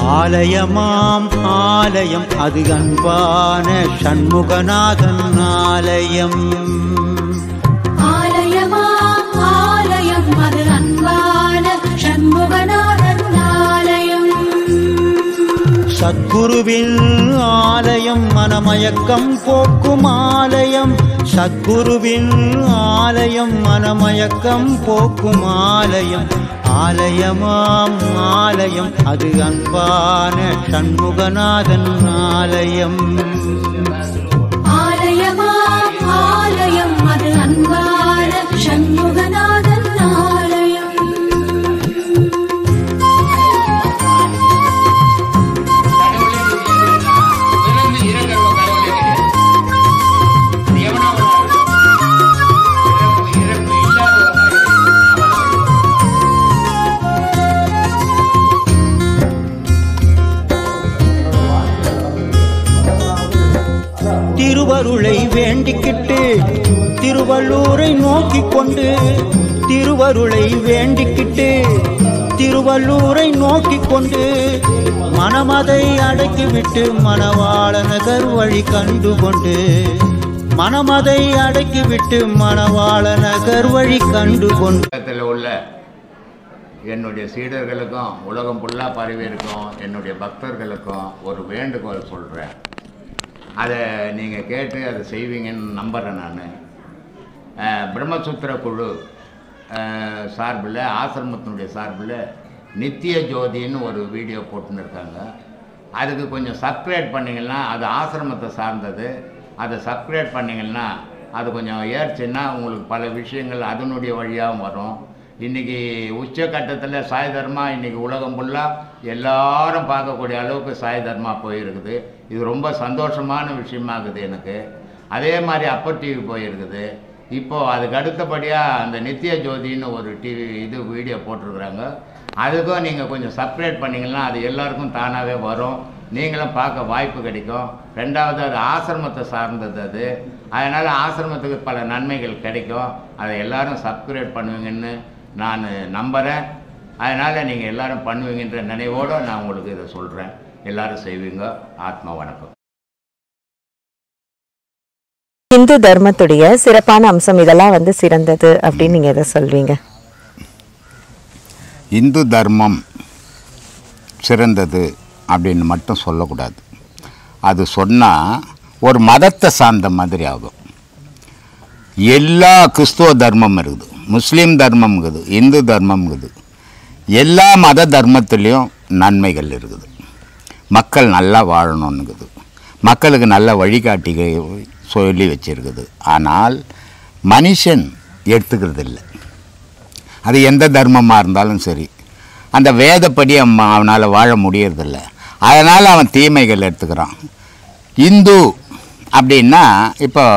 ஆலயமாம் ஆலயம் அது அன்பான சண்முகநாதன் ஆலயம் ஆலயமாம் ஆலயம் அது அன்பான சண்முகநாதன் ஆலயம் சத்குருவின் ஆலயம் மனமயக்கம் போக்கும் ஆலயம் சத்குருவின் ஆலயம் மனமயக்கம் போக்கும் ஆலயம் ஆலயமாம் ஆலயம் அது அன்பான சண்முகநாதன் ஆலயம் ஆலயமாம் ஆலயம் அது அன்பான சண்முகநாதன் ஆலயம் விழுந்து இறங்குறவ கடவுளே அது எவனோ ஒரு இறப்பு இறப்பு இல்லாதவன் திருவருளை வேண்டிக்கிட்டு திருவள்ளூரை நோக்கிக் கொண்டு திருவருளை வேண்டிக்கிட்டு திருவள்ளூரை நோக்கிக் கொண்டு மனமதை அடக்கிவிட்டு மணவாள நகர் வழி கண்டு கொண்டு மனமதை அடக்கிவிட்டு மணவாள நகர் வழி கண்டு கொண்டு உலகத்தில் உள்ள என்னுடைய சீடர்களுக்கும் உலகம் ஃபுல்லாக பரவி இருக்கும் என்னுடைய பக்தர்களுக்கும் ஒரு வேண்டுகோள் சொல்கிறேன் அதை நீங்கள் கேட்டு அதை செய்வீங்கன்னு நம்புகிறேன் நான் பிரம்மசூத்திர குழு அஹ், சார்பில் ஆசிரமத்தினுடைய சார்பில் நித்திய ஜோதின்னு ஒரு வீடியோ போட்டுன்னு இருக்காங்க அதுக்கு கொஞ்சம் சப்ஸ்கிரைப் பண்ணிங்கன்னா அது ஆசிரமத்தை சார்ந்தது அதை சப்ஸ்கிரைப் பண்ணிங்கன்னா அது கொஞ்சம் ஏறிச்சுன்னா உங்களுக்கு பல விஷயங்கள் அதனுடைய வழியாகவும் வரும் இன்றைக்கி உச்சக்கட்டத்தில் சாய் தர்மா இன்றைக்கி உலகம் ஃபுல்லாக எல்லாரும் பார்க்கக்கூடிய அளவுக்கு சாய் தர்மா போயிருக்குது இது ரொம்ப சந்தோஷமான விஷயமாகுது எனக்கு அதே மாதிரி அப்பர் டிவி போயிருக்குது இப்போது அதுக்கு அடுத்தபடியாக அந்த நித்திய ஜோதின்னு ஒரு டிவி இது வீடியோ போட்டிருக்குறாங்க அதுக்கும் நீங்கள் கொஞ்சம் சப்ஸ்கிரைப் பண்ணிங்கன்னா அது எல்லாருக்கும் தானாகவே வரும் நீங்களும் பார்க்க வாய்ப்பு கிடைக்கும் ரெண்டாவது அது ஆசிரமத்தை சார்ந்தது அது அதனால் ஆசிரமத்துக்கு பல நன்மைகள் கிடைக்கும் அதை எல்லாரும் சப்ஸ்கிரைப் பண்ணுவீங்கன்னு நான் நம்புகிறேன் அதனால் நீங்கள் எல்லாரும் பண்ணுவீங்கன்ற நினைவோடு நான் உங்களுக்கு இதை சொல்கிறேன் எல்லாரும் செய்வீங்க ஆத்மா வணக்கம் இந்து தர்மத்துடைய சிறப்பான அம்சம் இதெல்லாம் வந்து சிறந்தது அப்படின்னு நீங்க எதை சொல்வீங்க இந்து தர்மம் சிறந்தது அப்படின்னு மட்டும் சொல்லக்கூடாது அது சொன்னால் ஒரு மதத்தை சார்ந்த மாதிரி ஆகும் எல்லா கிறிஸ்துவ தர்மம் இருக்குது முஸ்லீம் தர்மம் இருக்குது இந்து தர்மம் இருக்குது எல்லா மத தர்மத்துலேயும் நன்மைகள் இருக்குது மக்கள் நல்லா வாழணும்னுக்குது மக்களுக்கு நல்ல வழிகாட்டி சொல்லி வச்சிருக்குது ஆனால் மனுஷன் எடுத்துக்கிறது இல்லை அது எந்த தர்மமாக இருந்தாலும் சரி அந்த வேதப்படி அவன் அவனால் வாழ முடியறதில்ல அதனால் அவன் தீமைகள் எடுத்துக்கிறான் இந்து அப்படின்னா இப்போ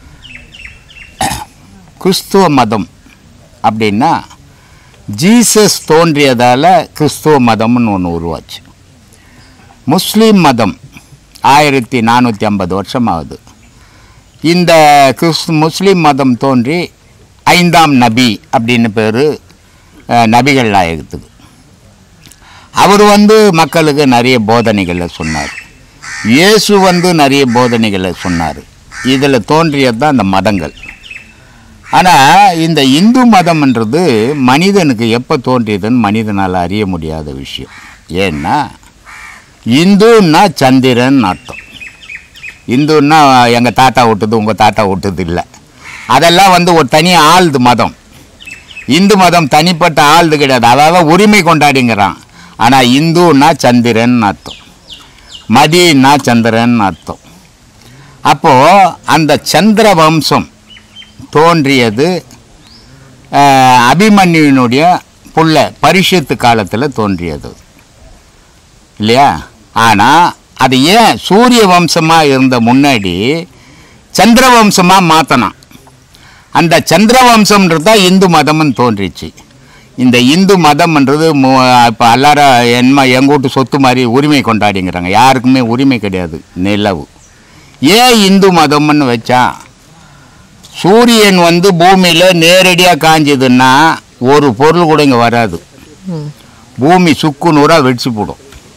கிறிஸ்துவ மதம் அப்படின்னா ஜீசஸ் தோன்றியதால் கிறிஸ்துவ மதம்னு ஒன்று உருவாச்சு முஸ்லீம் மதம் ஆயிரத்தி நானூற்றி ஐம்பது வருஷம் ஆகுது இந்த கிறிஸ்து முஸ்லீம் மதம் தோன்றி ஐந்தாம் நபி அப்படின்னு பேர் நபிகள் நாயகத்துக்கு அவர் வந்து மக்களுக்கு நிறைய போதனைகளை சொன்னார் இயேசு வந்து நிறைய போதனைகளை சொன்னார் இதில் தோன்றியது தான் இந்த மதங்கள் ஆனால் இந்த இந்து மதம்ன்றது மனிதனுக்கு எப்போ தோன்றியதுன்னு மனிதனால் அறிய முடியாத விஷயம் ஏன்னா இந்துன்னா சந்திரன் அர்த்தம் இந்துன்னா எங்கள் தாத்தா விட்டது உங்கள் தாத்தா விட்டது இல்லை அதெல்லாம் வந்து ஒரு தனி ஆள்து மதம் இந்து மதம் தனிப்பட்ட ஆள்து கிடையாது அதாவது உரிமை கொண்டாடிங்கிறான் ஆனால் இந்துன்னா சந்திரன் அர்த்தம் மதினா சந்திரன் அர்த்தம் அப்போது அந்த சந்திர வம்சம் தோன்றியது அஹ், அபிமன்யுவினுடைய புள்ள பரிஷத்து காலத்தில் தோன்றியது இல்லையா ஆனால் அது ஏன் சூரிய வம்சமாக இருந்த முன்னாடி சந்திர வம்சமாக மாற்றினான் அந்த சந்திர வம்சம்ன்றது தான் இந்து மதம்னு தோன்றிச்சு இந்த இந்து மதம்ன்றது இப்போ எல்லாரும் என்ன எங்கள் வீட்டு சொத்து மாதிரி உரிமை கொண்டாடிங்கிறாங்க யாருக்குமே உரிமை கிடையாது நிலவு ஏன் இந்து மதம்னு வச்சா சூரியன் வந்து பூமியில் நேரடியாக காஞ்சதுன்னா ஒரு பொருள் கூட இங்கே வராது பூமி சுக்கு நூறாக வெடிச்சு போடும்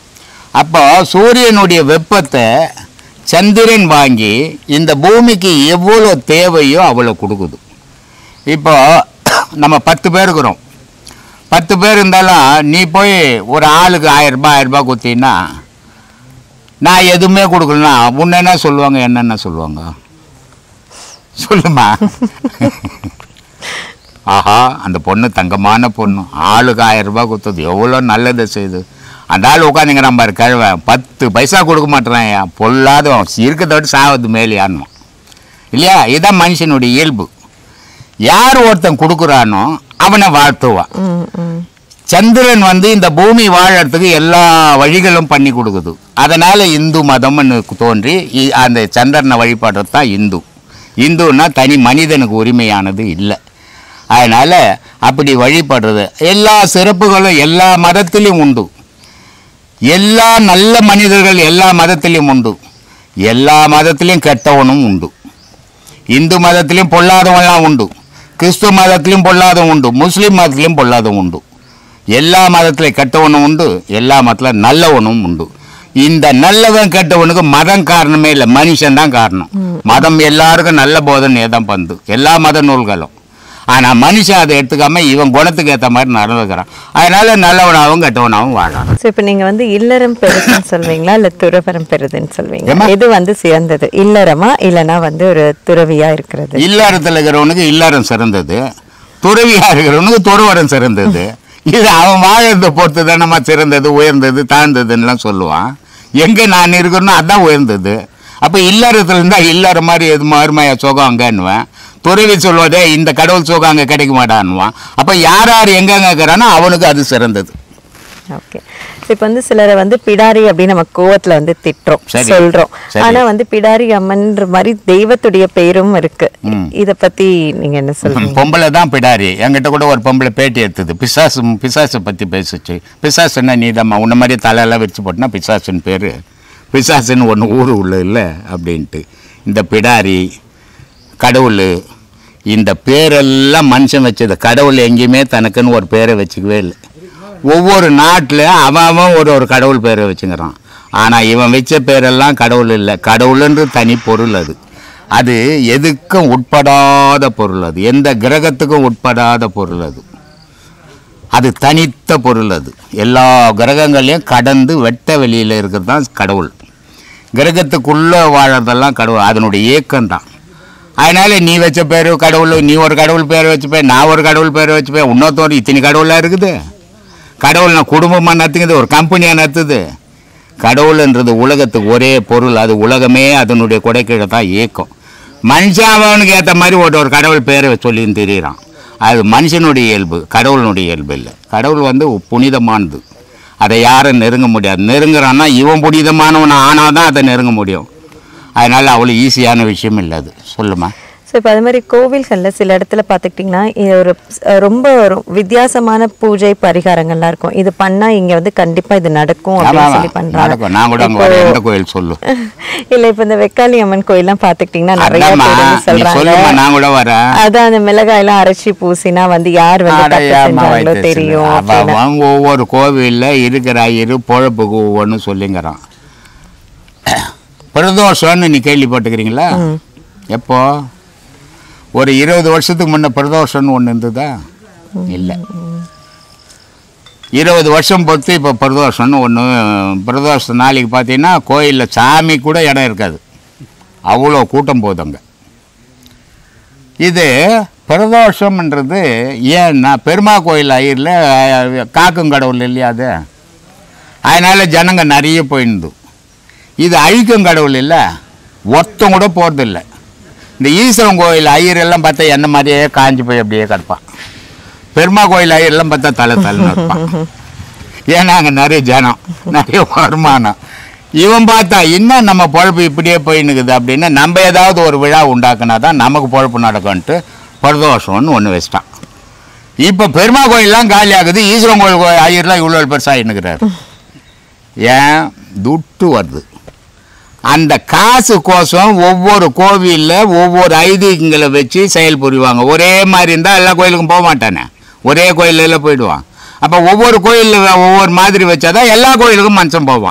அப்போ சூரியனுடைய வெப்பத்தை சந்திரன் வாங்கி இந்த பூமிக்கு எவ்வளோ தேவையோ அவ்வளோ கொடுக்குது இப்போ நம்ம பத்து பேர் இருக்கிறோம் பத்து பேர் இருந்தாலும் நீ போய் ஒரு ஆளுக்கு ஆயிரம் ரூபாய் ஆயிரம் ரூபாய் கொடுத்தீங்கன்னா நான் எதுவுமே கொடுக்கலனா முன்ன என்ன சொல்லுவாங்க என்னென்ன சொல்லுவாங்க சொல்லுமா ஆஹா அந்த பொண்ணு தங்கமான பொண்ணு ஆளுக்கு ஆயிரம் ரூபாய் கொடுத்தது எவ்வளோ நல்லதை செய்யுது அந்த ஆள் உட்காந்துங்கிறான் பாரு கழுவன் பத்து பைசா கொடுக்க மாட்டேறான் பொல்லாதவன் இருக்கிறதோட சாவது மேலேயான்னு இல்லையா இதுதான் மனுஷனுடைய இயல்பு யார் ஒருத்தன் கொடுக்குறானோ அவனை வாழ்த்துவான் ம் ம் சந்திரன் வந்து இந்த பூமி வாழறதுக்கு எல்லா வழிகளும் பண்ணி கொடுக்குது அதனால இந்து மதம்னு தோன்றி இ- அந்த சந்திரனை வழிபடுறது தான் இந்து இந்துன்னா தனி மனிதனுக்கு உரிமையானது இல்லை அதனால அப்படி வழிபடுறது எல்லா சிறப்புகளும் எல்லா மதத்திலும் உண்டு எல்லா நல்ல மனிதர்கள் எல்லா மதத்திலும் உண்டு எல்லா மதத்திலையும் கெட்டவனும் உண்டு இந்து மதத்திலையும் பொல்லாதவன்லாம் உண்டு கிறிஸ்துவ மதத்திலையும் பொல்லாதவன் உண்டு முஸ்லீம் மதத்திலையும் பொல்லாதவன் உண்டு எல்லா மதத்திலையும் கெட்டவனும் உண்டு எல்லா மதத்தில் நல்லவனும் உண்டு இந்த நல்லவன் கெட்டவனுக்கு மதம் காரணமே இல்லை மனுஷன் தான் காரணம் மதம் எல்லாருக்கும் நல்ல போதனையே தான் பந்து எல்லா மத நூல்களும் ஆனால் மனுஷன் அதை எடுத்துக்காம இவன் குணத்துக்கு ஏற்ற மாதிரி நடந்துக்கிறான் அதனால நல்லவனாகவும் கெட்டவனாகவும் வாழறான் ஸோ இப்போ நீங்க வந்து இல்லறம் பெருதுன்னு சொல்வீங்களா இல்ல துறவரம் பெருதுன்னு சொல்வீங்களா ஏம்மா? எது வந்து சிறந்தது இல்லறமா இல்லனா வந்து ஒரு துறவியா இருக்கிறது இல்லறத்தில் இருக்கிறவனுக்கு இல்லறம் சிறந்தது துறவியா இருக்கிறவனுக்கு துறவரம் சிறந்தது இது அவன் வாழறதை பொறுத்து தானம்மா சிறந்தது உயர்ந்தது தாழ்ந்ததுன்னுலாம் சொல்லுவான் எங்கே நான் இருக்கணும் அதான் உயர்ந்தது அப்போ இல்லறத்துல இருந்தால் இல்லற மாதிரி எது மறுமையா சுகம் அங்கன்னுவேன் துறவி சொல்வதே இந்த கடவுள் சுகம் அங்கே கிடைக்க மாட்டான்னுவான் அப்போ யார் யார் எங்கெங்க இருக்கிறானோ அவனுக்கு அது சிறந்தது ஓகே இப்போ வந்து சிலரை வந்து பிடாரி அப்படின்னு நம்ம கோவத்துல வந்து திட்டுறோம் சரி. சொல்றோம் சரி. ஆனா வந்து பிடாரி அம்மன்ற மாதிரி தெய்வத்துடைய பெயரும் இருக்கு ம். இத பத்தி நீங்க என்ன சொல்றீங்க பொம்பளை தான் பிடாரி என்கிட்ட கூட ஒரு பொம்பளை பேட்டி எடுத்தது பிசாசு பிசாசை பற்றி பேசுச்சு பிசாசுன்னா நீ தான் உன்ன மாதிரி தலையெல்லாம் வச்சு போட்டுனா பிசாசுன்னு பேர் பிசாசுன்னு ஒன்று ஊர் உள்ள இல்லை அப்படின்ட்டு இந்த பிடாரி கடவுள் இந்த பேரெல்லாம் மனுஷன் வச்சது கடவுள் எங்கேயுமே தனக்குன்னு ஒரு பேரை வச்சுக்கவே இல்லை ஒவ்வொரு நாட்டில் அவன் அவன் ஒரு ஒரு கடவுள் பேரை வச்சுக்கிறான் ஆனால் இவன் வச்ச பேரெல்லாம் கடவுள் இல்லை கடவுளுன்ற தனி பொருள் அது அது எதுக்கும் உட்படாத பொருள் அது எந்த கிரகத்துக்கும் உட்படாத பொருள் அது அது தனித்த பொருள் அது எல்லா கிரகங்களையும் கடந்து வெட்ட வெளியில் இருக்கிறது தான் கடவுள் கிரகத்துக்குள்ளே வாழறதெல்லாம் கடவுள் அதனுடைய இயக்கம் தான் அதனால நீ வச்ச பேர் கடவுள் நீ ஒரு கடவுள் பேர் வச்சுப்பேன் நான் ஒரு கடவுள் பேர் வச்சுப்பேன் இன்னொருத்தவர் இத்தனை கடவுளாக இருக்குது கடவுள் நான் குடும்பமாக நடத்துக்குது ஒரு கம்பெனியாக நடத்துது கடவுள்ன்றது உலகத்துக்கு ஒரே பொருள் அது உலகமே அதனுடைய கொடைக்கீழ தான் இயக்கம் மனுஷன் அவனுக்கு ஏற்ற மாதிரி ஒரு ஒரு கடவுள் பேரை சொல்லின்னு தெரியுறான் அது மனுஷனுடைய இயல்பு கடவுளுடைய இயல்பு இல்லை கடவுள் வந்து புனிதமானது அதை யாரும் நெருங்க முடியாது நெருங்குறான்னா இவன் புனிதமானவன் ஆனால் தான் அதை நெருங்க முடியும் அதனால் அவ்வளோ ஈஸியான விஷயம் இல்லை அது சொல்லுமா ஸோ இப்போ அது மாதிரி கோவில்களில் சில இடத்துல பார்த்துக்கிட்டிங்கன்னா இது ஒரு ஸ்- ரொம்ப ஒரு வித்தியாசமான பூஜை பரிகாரங்கள்லாம் இருக்கும் இது பண்ணா இங்க வந்து கண்டிப்பா இது நடக்கும் ஆமா, அப்படின்னு ஆமா. சொல்லி பண்றாங்க நடக்கும் நான் கூட அங்கே இப்போ- வரேன் எந்த கோயில் சொல்லு இல்ல இப்ப இந்த வெக்காளி அம்மன் கோயில்லாம் பாத்துக்கிட்டீங்கன்னா நிறைய அதாம்மா பேர் வந்து நீ சொல்லுமா சொல்றாங்க நான் கூட வரேன் அதான் அந்த மிளகாய் எல்லாம் அரைச்சி பூசினா வந்து யார் வந்து அட, தப்பு ஏம்மா செஞ்சாங்களோ வைத்தியர் தெரியும் சொல்லு. அப்படின்னு. அவன் ஒவ்வொரு கோவில்ல இருக்கிற ஐயரு பொழப்புக்கு ஒவ்வொன்று சொல்லிங்கிறான் பிரதோஷம்னு நீ கேள்விப்பட்டுக்கிறீங்களா எப்போ ஒரு இருபது வருஷத்துக்கு முன்ன பிரதோஷம்னு ஒன்று இருந்ததா இல்லை இருபது வருஷம் பொறுத்து இப்போ பிரதோஷம்னு ஒன்று பிரதோஷ நாளைக்கு பார்த்தீங்கன்னா கோயிலில் சாமி கூட இடம் இருக்காது அவ்வளோ கூட்டம் போகுது அங்கே இது பிரதோஷம்ன்றது ஏன்னா பெருமா கோயில் ஐயரில் காக்கும் கடவுள் இல்லையா அது அதனால் ஜனங்க நிறைய போயிருந்து இது அழிக்கும் கடவுள் இல்லை ஒருத்தம் கூட போகிறதில்ல இந்த ஈஸ்வரன் கோயில் ஐயர் எல்லாம் பார்த்தா என்ன மாதிரியே காஞ்சி போய் அப்படியே கிடப்பான் பெருமா கோயில் ஐயர்லாம் பார்த்தா தலை தலைன்னு இருப்பான் ஏன்னா அங்கே நிறைய ஜனம் நிறைய வருமானம் இவன் பார்த்தா இன்னும் நம்ம பொழப்பு இப்படியே போயின்னுக்குது அப்படின்னா நம்ம ஏதாவது ஒரு விழா உண்டாக்குனா தான் நமக்கு பொழப்பு நடக்கும்ன்ட்டு பிரதோஷம்னு ஒன்று வச்சிட்டான் இப்போ பெருமா கோயிலெலாம் காலி ஆகுது ஈஸ்வரன் கோயில் கோயில் ஐயர்லாம் இவ்வளோ பெருசாகின்னுக்கிறாரு ஏன் துட்டு வருது அந்த காசு கோசம் ஒவ்வொரு கோவிலில் ஒவ்வொரு ஐதீகங்களை வச்சு செயல் புரிவாங்க ஒரே மாதிரி இருந்தால் எல்லா கோயிலுக்கும் போக மாட்டானே ஒரே கோயிலில் போயிடுவான் அப்போ ஒவ்வொரு கோயிலில் ஒவ்வொரு மாதிரி வச்சாதான் எல்லா கோயிலுக்கும் மனுஷன் போவான்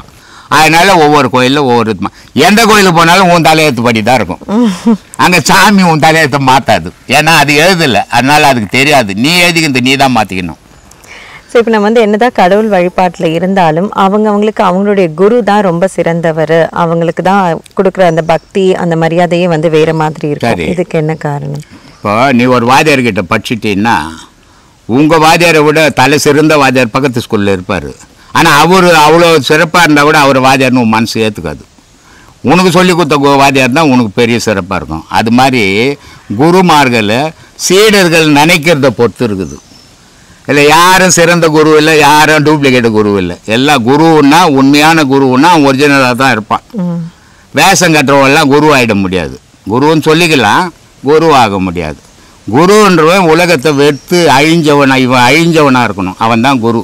அதனால ஒவ்வொரு கோயிலில் ஒவ்வொரு விதமா. எந்த கோயிலுக்கு போனாலும் உன் தலையெழுத்து படி தான் இருக்கும் அங்கே சாமி உன் தலையெழுத்தை மாற்றாது ஏன்னா அது எழுதலை அதனால அதுக்கு தெரியாது நீ எழுதிக்கிறது நீ தான் மாற்றிக்கணும் ஸோ இப்போ நம்ம வந்து என்னதான் கடவுள் வழிபாட்டில் இருந்தாலும் அவங்க அவங்களுக்கு அவங்களுடைய குரு தான் ரொம்ப சிறந்தவர் அவங்களுக்கு தான் கொடுக்குற அந்த பக்தி அந்த மரியாதையே வந்து வேற மாதிரி இருக்கும் சரி. இதுக்கு என்ன காரணம் இப்போ நீ ஒரு வாத்தியார்கிட்ட படிச்சிட்டீன்னா உங்கள் வாத்தியாரை விட தலை சிறந்த வாத்தியார் பக்கத்து ஸ்கூலில் இருப்பார் ஆனால் அவர் அவ்வளோ சிறப்பாக இருந்தால் கூட அவர் வாத்தியார்னு உன் மனசு ஏற்றுக்காது உனக்கு சொல்லி கொடுத்த கு- வாத்தியார் தான் உனக்கு பெரிய சிறப்பாக இருக்கும் அது மாதிரி குருமார்கள் சீடர்கள் நினைக்கிறத பொறுத்து இருக்குது இல்லை யாரும் சிறந்த குரு இல்லை யாரும் டூப்ளிகேட் குரு இல்லை எல்லா குருன்னா உண்மையான குருன்னா ஒரிஜினலாக தான் இருப்பான் ம். வேஷம் கட்டுறவெல்லாம் குரு ஆகிட முடியாது குருன்னு சொல்லிக்கலாம் குரு ஆக முடியாது குருன்றவன் உலகத்தை வெறுத்து அழிஞ்சவனா இவன் அழிஞ்சவனாக இருக்கணும் அவன் தான் குரு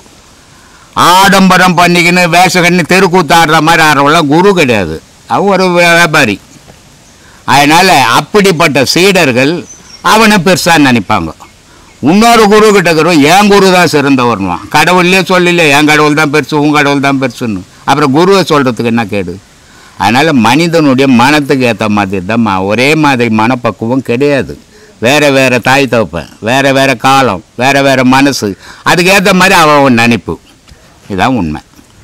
ஆடம்பரம் பண்ணிக்கின்னு வேஷம் கண்ணி தெருக்கூத்து ஆடுற மாதிரி ஆடுறவெல்லாம் குரு கிடையாது அவன் ஒரு வியாபாரி அதனால் அப்படிப்பட்ட சீடர்கள் அவனை பெருசாக நினைப்பாங்க இன்னொரு குரு கிட்ட இருக்கிறவன் என் குரு தான் சிறந்தவர்னுவான் கடவுள்லேயே சொல்லல என் கடவுள் தான் பெருசு உன் கடவுள் தான் பெருசுன்னு அப்புறம் குருவை சொல்கிறதுக்கு என்ன கேடு அதனால் மனிதனுடைய மனத்துக்கு ஏற்ற மாதிரி தான் ம- ஒரே மாதிரி மனப்பக்குவம் கிடையாது வேற வேற தாய் தகப்பன் வேற வேற காலம் வேற வேற மனசு அதுக்கு ஏற்ற மாதிரி அவன் அவன் நினைப்பு இதுதான் உண்மை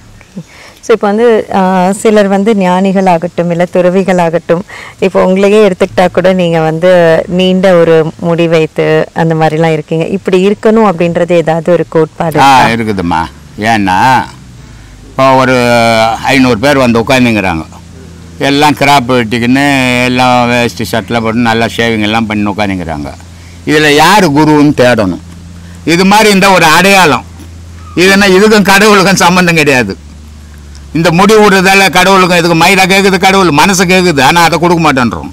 ஸோ இப்போ வந்து ஆஹ், சிலர் வந்து ஞானிகள் ஆகட்டும் இல்லை துறவிகள் ஆகட்டும் இப்போ உங்களையே எடுத்துக்கிட்டா கூட நீங்கள் வந்து நீண்ட ஒரு முடி வைத்து அந்த மாதிரிலாம் இருக்கீங்க இப்படி இருக்கணும் அப்படின்றது ஏதாவது ஒரு கோட்பாடு ஆ இருக்கா? இருக்குதும்மா ஏன்னா இப்போ ஒரு ஐநூறு பேர் வந்து உட்காந்துங்கிறாங்க எல்லாம் கிராப் வெட்டிக்கின்னு எல்லாம் வேஸ்ட்டு ஷர்ட்லாம் போட்டு நல்லா ஷேவிங் எல்லாம் பண்ணி உட்காந்துங்கிறாங்க இதில் யார் குருன்னு தேடணும் இது மாதிரி இந்த ஒரு அடையாளம் இதுன்னா இதுக்கும் கடவுளுக்கும் சம்மந்தம் கிடையாது இந்த முடி விடுறதால கடவுளுக்கும் இதுக்கு மயிலா கேட்குது கடவுள் மனசு கேட்குது ஆனால் அதை கொடுக்க மாட்டேன்றோம்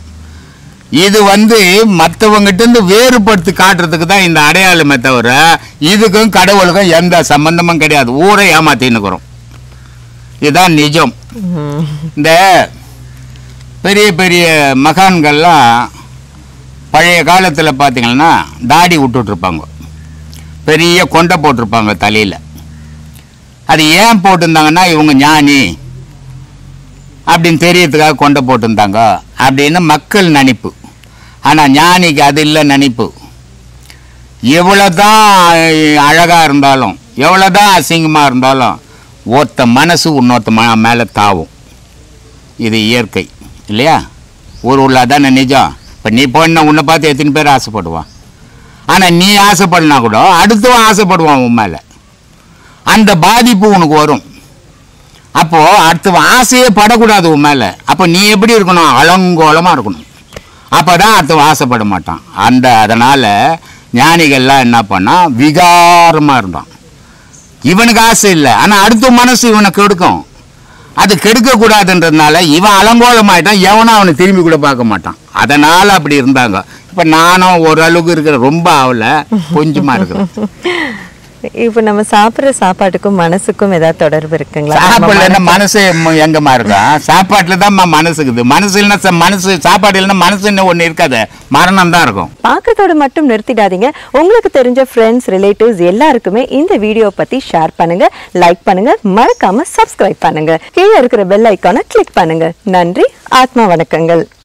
இது வந்து மற்றவங்கிட்ட இருந்து வேறுபடுத்தி காட்டுறதுக்கு தான் இந்த அடையாளமே தவிர இதுக்கும் கடவுளுக்கும் எந்த சம்பந்தமும் கிடையாது ஊரை ஏமாத்தின்னுக்குறோம் இதுதான் நிஜம் ம். இந்த பெரிய பெரிய மகான்கள்லாம் பழைய காலத்தில் பார்த்தீங்கன்னா தாடி விட்டுட்ருப்பாங்க பெரிய கொண்டை போட்டிருப்பாங்க தலையில் அது ஏன் போட்டிருந்தாங்கன்னா இவங்க ஞானி அப்படின்னு தெரியறதுக்காக கொண்டை போட்டிருந்தாங்க அப்படின்னு மக்கள் நினைப்பு ஆனால் ஞானிக்கு அது இல்லை நினைப்பு எவ்வளோதான் அழகாக இருந்தாலும் எவ்வளோதான் அசிங்கமாக இருந்தாலும் ஒருத்த மனசு இன்னொருத்த ம மேலே தாவும் இது இயற்கை இல்லையா ஊர் உள்ள தானே நிஜம் இப்போ நீ போன உன்னை பார்த்து எத்தனை பேர் ஆசைப்படுவான் ஆனால் நீ ஆசைப்படனா கூட அடுத்தவன் ஆசைப்படுவான் உன் மேலே அந்த பாதிப்பு உனக்கு வரும் அப்போது அடுத்தவன் ஆசையே படக்கூடாது உன் மேலே அப்போ நீ எப்படி இருக்கணும் அலங்கோலமாக இருக்கணும் அப்போ தான் அடுத்தவன் ஆசைப்பட மாட்டான் அந்த அதனால் ஞானிகள்லாம் என்ன பண்ணா விகாரமாக இருந்தான் இவனுக்கு ஆசை இல்லை ஆனால் அடுத்த மனசு இவனை கெடுக்கும் அது கெடுக்கக்கூடாதுன்றதுனால இவன் அலங்கோலமாயிட்டான் எவனும் அவனை திரும்பி கூட பார்க்க மாட்டான் அதனால் அப்படி இருந்தாங்க இப்போ நானும் ஓரளவுக்கு இருக்கிற ரொம்ப ஆகல கொஞ்சமாக இருக்கிறேன் இப்போ நம்ம சாப்பிட்ற சாப்பாட்டுக்கும் மனசுக்கும் ஏதாவது தொடர்பு இருக்குங்களா நம்ம சாப்பாடுல மன- மனசு எம்ம- எங்கம்மா இருக்கும் சாப்பாட்டுல தான் மனசு இருக்குது மனசு இல்லைன்னா ச- மனசு சாப்பாடு இல்லைன்னா மனசுன்னு ஒன்று இருக்காது மரணம் தான் இருக்கும் பார்க்கறதோட மட்டும் நிறுத்திடாதீங்க உங்களுக்கு தெரிஞ்ச ஃப்ரெண்ட்ஸ் ரிலேட்டிவ்ஸ் எல்லாருக்குமே இந்த வீடியோ பத்தி ஷேர் பண்ணுங்க லைக் பண்ணுங்க மறக்காம சப்ஸ்கிரைப் பண்ணுங்க கீழே இருக்கிற பெல் ஐக்கானை கிளிக் பண்ணுங்க நன்றி ஆத்மா வணக்கங்கள்